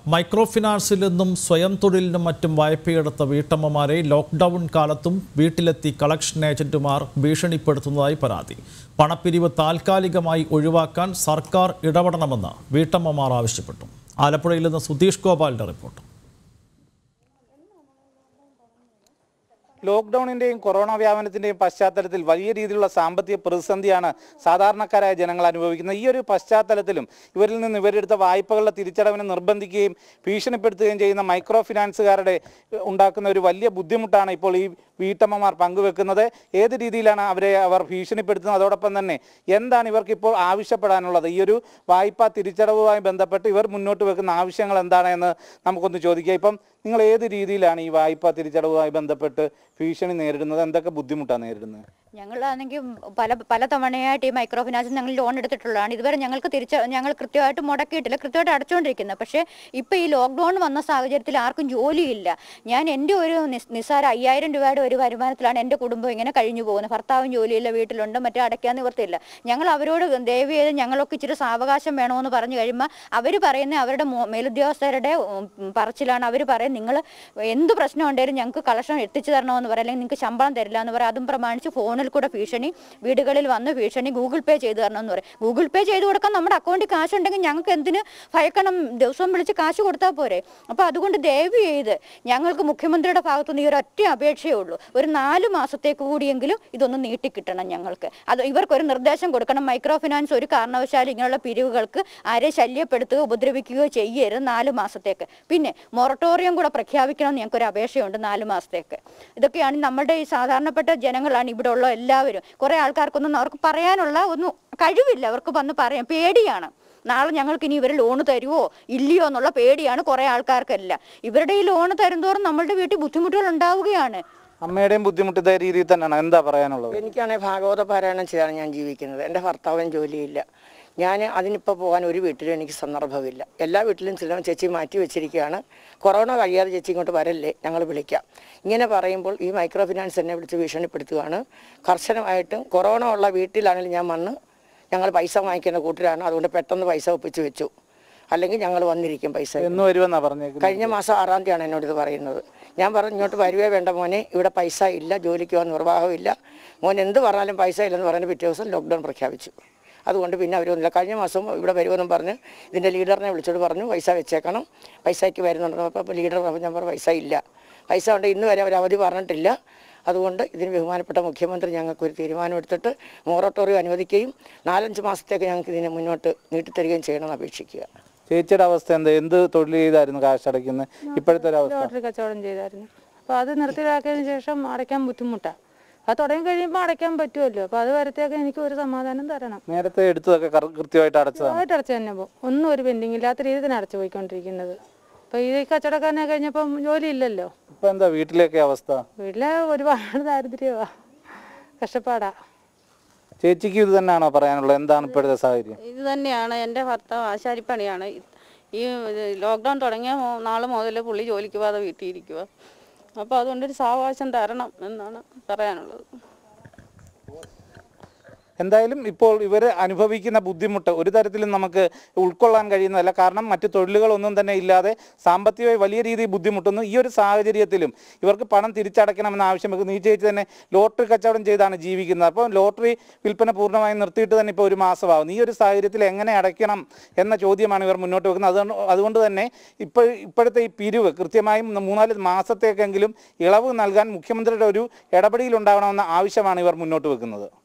micro ഫിനാൻസിൽ നിന്നും സ്വയം തൊഴിലിനും മറ്റും വായ്പയെടുത്ത വീട്ടമ്മമാരെ ലോക്ക്ഡൌൺ കാലത്തും വീട്ടിലെത്തി കളക്ഷൻ ഏജന്റുമാർ ഭീഷണിപ്പെടുത്തുന്നതായി പരാതി പണപ്പിരിവ് താൽക്കാലികമായി ഒഴിവാക്കാൻ സർക്കാർ ഇടപെടണമെന്ന് വീട്ടമ്മമാർ ആവശ്യപ്പെട്ടു ആലപ്പുഴയിൽ നിന്ന് സുധീഷ് ഗോപാലിന്റെ റിപ്പോർട്ട് ലോക്ക്ഡൌണിന്റെയും കൊറോണ വ്യാപനത്തിന്റെയും പശ്ചാത്തലത്തിൽ വലിയ രീതിയിലുള്ള സാമ്പത്തിക പ്രതിസന്ധിയാണ് സാധാരണക്കാരായ ജനങ്ങൾ അനുഭവിക്കുന്നത് ഈ ഒരു പശ്ചാത്തലത്തിലും ഇവരിൽ നിന്ന് ഇവരെടുത്ത വായ്പകളുടെ തിരിച്ചടവിന് നിർബന്ധിക്കുകയും ഭീഷണിപ്പെടുത്തുകയും ചെയ്യുന്ന മൈക്രോ ഫിനാൻസുകാരുടെ ഏഹ്, ഉണ്ടാക്കുന്ന ഒരു വലിയ ബുദ്ധിമുട്ടാണ് ഇപ്പോൾ ഈ വീട്ടമ്മമാർ പങ്കുവെക്കുന്നത് ഏത് രീതിയിലാണ് അവരെ അവർ ഭീഷണിപ്പെടുത്തുന്നത് അതോടൊപ്പം തന്നെ എന്താണ് ഇവർക്ക് ഇപ്പോൾ ആവശ്യപ്പെടാനുള്ളത് ഈ ഒരു വായ്പാ തിരിച്ചടവുമായി ബന്ധപ്പെട്ട് ഇവർ മുന്നോട്ട് വെക്കുന്ന ആവശ്യങ്ങൾ എന്താണ് എന്ന് നമുക്കൊന്ന് ചോദിക്കാം ഇപ്പം നിങ്ങൾ ഏത് രീതിയിലാണ് ഈ വായ്പാ തിരിച്ചടവുമായി ബന്ധപ്പെട്ട് ഭീഷണി നേരിടുന്നത് എന്തൊക്കെ ബുദ്ധിമുട്ടാണ് നേരിടുന്നത് ഞങ്ങളാണെങ്കിൽ പല പല തവണയായിട്ട് ഈ മൈക്രോ ഫിനാൻസിൽ ഞങ്ങൾ ലോൺ എടുത്തിട്ടുള്ളതാണ് ഇതുവരെ ഞങ്ങൾക്ക് തിരിച്ച് ഞങ്ങൾ കൃത്യമായിട്ട് മുടക്കിയിട്ടില്ല കൃത്യമായിട്ട് അടച്ചുകൊണ്ടിരിക്കുന്നത് പക്ഷേ ഇപ്പോൾ ഈ ലോക്ക്ഡൗൺ വന്ന സാഹചര്യത്തിൽ ആർക്കും ജോലിയില്ല ഞാൻ എൻ്റെ ഒരു നിസ്- നിസ്സാര അയ്യായിരം രൂപയുടെ ഒരു വരുമാനത്തിലാണ് എൻ്റെ കുടുംബം ഇങ്ങനെ കഴിഞ്ഞു പോകുന്നത് ഭർത്താവും ജോലിയില്ല വീട്ടിലുണ്ട് മറ്റേ അടയ്ക്കാൻ നിവർത്തിയില്ല ഞങ്ങൾ അവരോട് ദയവ് ചെയ്ത് ഞങ്ങളൊക്കെ ഇച്ചിരി സാവകാശം വേണമെന്ന് പറഞ്ഞു കഴിയുമ്പോൾ അവർ പറയുന്ന അവരുടെ മോ- മേലുദ്യോഗസ്ഥരുടെ ഉം, പറച്ചിലാണ് അവർ പറയും നിങ്ങൾ എന്ത് പ്രശ്നം ഉണ്ടെങ്കിലും ഞങ്ങൾക്ക് കളക്ഷൻ എത്തിച്ചു തരണമെന്ന് പറയും അല്ലെങ്കിൽ നിങ്ങൾക്ക് ശമ്പളം തരില്ല എന്ന് പറയും അതും പ്രമാണിച്ച് ഫോണിൽ കൂടെ ഭീഷണി വീടുകളിൽ വന്ന് ഭീഷണി ഗൂഗിൾ പേ ചെയ്തു തരണമെന്ന് പറയും ഗൂഗിൾ പേ ചെയ്ത് കൊടുക്കാൻ നമ്മുടെ അക്കൗണ്ടിൽ കാശ് ഉണ്ടെങ്കിൽ ഞങ്ങൾക്ക് എന്തിന് ഭയക്കണം ദിവസവും വിളിച്ച് കാശ് കൊടുത്താൽ പോരെ അപ്പോൾ അതുകൊണ്ട് ദയവ് ചെയ്ത് ഞങ്ങൾക്ക് മുഖ്യമന്ത്രിയുടെ ഭാഗത്തുനിന്ന് ഈ ഒരു ഒറ്റ അപേക്ഷയേ ഉള്ളൂ ഒരു നാല് മാസത്തേക്ക് കൂടിയെങ്കിലും ഇതൊന്ന് നീട്ടിക്കിട്ടണം ഞങ്ങൾക്ക് അത് ഇവർക്കൊരു നിർദ്ദേശം കൊടുക്കണം മൈക്രോ ഫിനാൻസ് ഒരു കാരണവശാലും ഇങ്ങനെയുള്ള പിരിവുകൾക്ക് ആരെ ശല്യപ്പെടുത്തുകയോ ഉപദ്രവിക്കുകയോ ചെയ്യരുത് നാല് മാസത്തേക്ക് പിന്നെ മൊറട്ടോറിയം കൂടെ പ്രഖ്യാപിക്കണമെന്ന് ഞങ്ങൾക്കൊരു അപേക്ഷയുണ്ട് നാല് മാസത്തേക്ക് ഇതൊക്കെയാണ് നമ്മുടെ ഈ സാധാരണപ്പെട്ട ജനങ്ങളാണ് ഇവിടെ ഉള്ള എല്ലാവരും കുറേ ആൾക്കാർക്കൊന്നും അവർക്ക് പറയാനുള്ള ഒന്നും കഴിവില്ല അവർക്ക് വന്ന് പറയാൻ പേടിയാണ് നാളെ ഞങ്ങൾക്ക് ഇനി ഇവർ ലോണ് തരുമോ ഇല്ലയോ എന്നുള്ള പേടിയാണ് കുറേ ആൾക്കാർക്കെല്ലാം ഇവരുടെ ഈ ലോണ് തരുന്തോറും നമ്മളുടെ വീട്ടിൽ ബുദ്ധിമുട്ടുകൾ ഉണ്ടാവുകയാണ് അമ്മയുടെയും ബുദ്ധിമുട്ട് ഇതേ രീതിയിൽ തന്നെയാണ് എന്താ പറയാനുള്ളത് എനിക്കാണെങ്കിൽ ഭാഗവത പാരായണം ചെയ്താണ് ഞാൻ ജീവിക്കുന്നത് എൻ്റെ ഭർത്താവിന് ജോലിയില്ല ഞാൻ അതിനിപ്പോൾ പോകാൻ ഒരു വീട്ടിലും എനിക്ക് സന്ദർഭമില്ല എല്ലാ വീട്ടിലും ചില ചേച്ചി മാറ്റി വെച്ചിരിക്കുകയാണ് കൊറോണ കഴിയാതെ ചേച്ചി ഇങ്ങോട്ട് വരല്ലേ ഞങ്ങൾ വിളിക്കാം ഇങ്ങനെ പറയുമ്പോൾ ഈ മൈക്രോ ഫിനാൻസ് എന്നെ വിളിച്ച് ഭീഷണിപ്പെടുത്തുകയാണ് കർശനമായിട്ടും കൊറോണ ഉള്ള വീട്ടിലാണെങ്കിലും ഞാൻ വന്ന് ഞങ്ങൾ പൈസ വാങ്ങിക്കുന്ന കൂട്ടരാണ് അതുകൊണ്ട് പെട്ടെന്ന് പൈസ ഒപ്പിച്ച് വെച്ചു അല്ലെങ്കിൽ ഞങ്ങൾ വന്നിരിക്കും പൈസ എന്ന് വരുമെന്നാ പറഞ്ഞേക്കുന്നത് കഴിഞ്ഞ മാസം ആറാം തീയതിയാണ് എന്നോട് ഇത് പറയുന്നത് ഞാൻ പറഞ്ഞു ഇങ്ങോട്ട് വരുവേ വേണ്ട മോനെ ഇവിടെ പൈസ ഇല്ല ജോലിക്ക് പോകാൻ നിർവാഹമില്ല മോൻ എന്ത് പറഞ്ഞാലും പൈസ ഇല്ലെന്ന് പറഞ്ഞ് പിറ്റേ ദിവസം ലോക്ക്ഡൗൺ പ്രഖ്യാപിച്ചു അതുകൊണ്ട് പിന്നെ അവരൊന്നുമില്ല കഴിഞ്ഞ മാസം ഇവിടെ വരുമെന്നും പറഞ്ഞ് ഇതിൻ്റെ ലീഡറിനെ വിളിച്ചോട് പറഞ്ഞു പൈസ വെച്ചേക്കണം പൈസയ്ക്ക് വരുന്നുണ്ടെന്ന് അപ്പോൾ ലീഡർ പറഞ്ഞു ഞാൻ പറഞ്ഞു പൈസ ഇല്ല പൈസ ഉണ്ട് ഇന്ന് വരെ അവർ അവധി പറഞ്ഞിട്ടില്ല അതുകൊണ്ട് ഇതിന് ബഹുമാനപ്പെട്ട മുഖ്യമന്ത്രി ഞങ്ങൾക്ക് ഒരു തീരുമാനമെടുത്തിട്ട് മൊറട്ടോറിയം അനുവദിക്കുകയും നാലഞ്ച് മാസത്തേക്ക് ഞങ്ങൾക്ക് ഇതിനെ മുന്നോട്ട് നീട്ടിത്തരികയും ചെയ്യണമെന്ന് അപേക്ഷിക്കുക ചേച്ചിയുടെ അവസ്ഥ എന്താ എന്ത് തൊഴിൽ ചെയ്തായിരുന്നു കാശ് അടയ്ക്കുന്നത് ഇപ്പോഴത്തെ ഒരു അവസ്ഥ ലോട്ടറി കച്ചവടം ചെയ്തായിരുന്നു അപ്പോൾ അത് നിർത്തിലാക്കിയതിന് ശേഷം അടയ്ക്കാൻ ബുദ്ധിമുട്ടാണ് അത് തുടങ്ങി കഴിയുമ്പോൾ അടയ്ക്കാൻ പറ്റുമല്ലോ അപ്പോൾ അത് വരത്തേക്ക് എനിക്ക് ഒരു സമാധാനം തരണം നേരത്തെ എടുത്തതൊക്കെ കറ- കൃത്യമായിട്ട് അടച്ചതാണ് ആയിട്ട് അടച്ചു തന്നെ പോകും ഒന്നും ഒരു പെൻഡിങ് ഇല്ലാത്ത രീതിയിൽ തന്നെ അടച്ചു പോയിക്കൊണ്ടിരിക്കുന്നത് അപ്പോൾ ഈ കച്ചവടക്കാരനെ കഴിഞ്ഞപ്പം ജോലി ഇല്ലല്ലോ ഇപ്പൊ എന്താ വീട്ടിലേക്ക് അവസ്ഥ വീട്ടിലെ ഒരുപാട് ദാരിദ്ര്യമാണ് കഷ്ടപ്പാടാ ചേച്ചിക്ക് ഇത് തന്നെയാണോ പറയാനുള്ളത് എന്താണ് ഇപ്പോഴത്തെ സാഹചര്യം ഇത് തന്നെയാണ് എൻ്റെ ഭർത്താവ് ആശാരിപ്പണിയാണ് ഈ ലോക്ക്ഡൗൺ തുടങ്ങിയ മു- നാള് മുതൽ പുള്ളി ജോലിക്ക് പോകാതെ വീട്ടിൽ ഇരിക്കുക അപ്പോൾ അതുകൊണ്ടൊരു സാവകാശം തരണം എന്നാണ് പറയാനുള്ളത് എന്തായാലും ഇപ്പോൾ ഇവർ അനുഭവിക്കുന്ന ബുദ്ധിമുട്ട് ഒരു തരത്തിലും നമുക്ക് ഉൾക്കൊള്ളാൻ കഴിയുന്നതല്ല കാരണം മറ്റു തൊഴിലുകളൊന്നും തന്നെ ഇല്ലാതെ സാമ്പത്തികമായി വലിയ രീതിയിൽ ബുദ്ധിമുട്ടുന്നു ഈ ഒരു സാഹചര്യത്തിലും ഇവർക്ക് പണം തിരിച്ചടയ്ക്കണമെന്ന് ആവശ്യം വെക്കുന്നു ഈ ചേച്ചി തന്നെ ലോട്ടറി കച്ചവടം ചെയ്താണ് ജീവിക്കുന്നത് അപ്പോൾ ലോട്ടറി വിൽപ്പന പൂർണ്ണമായും നിർത്തിയിട്ട് തന്നെ ഇപ്പോൾ ഒരു മാസമാകുന്നു ഈ ഒരു സാഹചര്യത്തിൽ എങ്ങനെ അടയ്ക്കണം എന്ന ചോദ്യമാണ് ഇവർ മുന്നോട്ട് വെക്കുന്നത് അതുകൊണ്ട് അതുകൊണ്ട് തന്നെ ഇപ്പോൾ ഇപ്പോഴത്തെ ഈ പിരിവ് കൃത്യമായും മൂന്നാല് മാസത്തേക്കെങ്കിലും ഇളവ് നൽകാൻ മുഖ്യമന്ത്രിയുടെ ഒരു ഇടപെടൽ ഉണ്ടാവണമെന്ന ആവശ്യമാണ് ഇവർ മുന്നോട്ട് വെക്കുന്നത്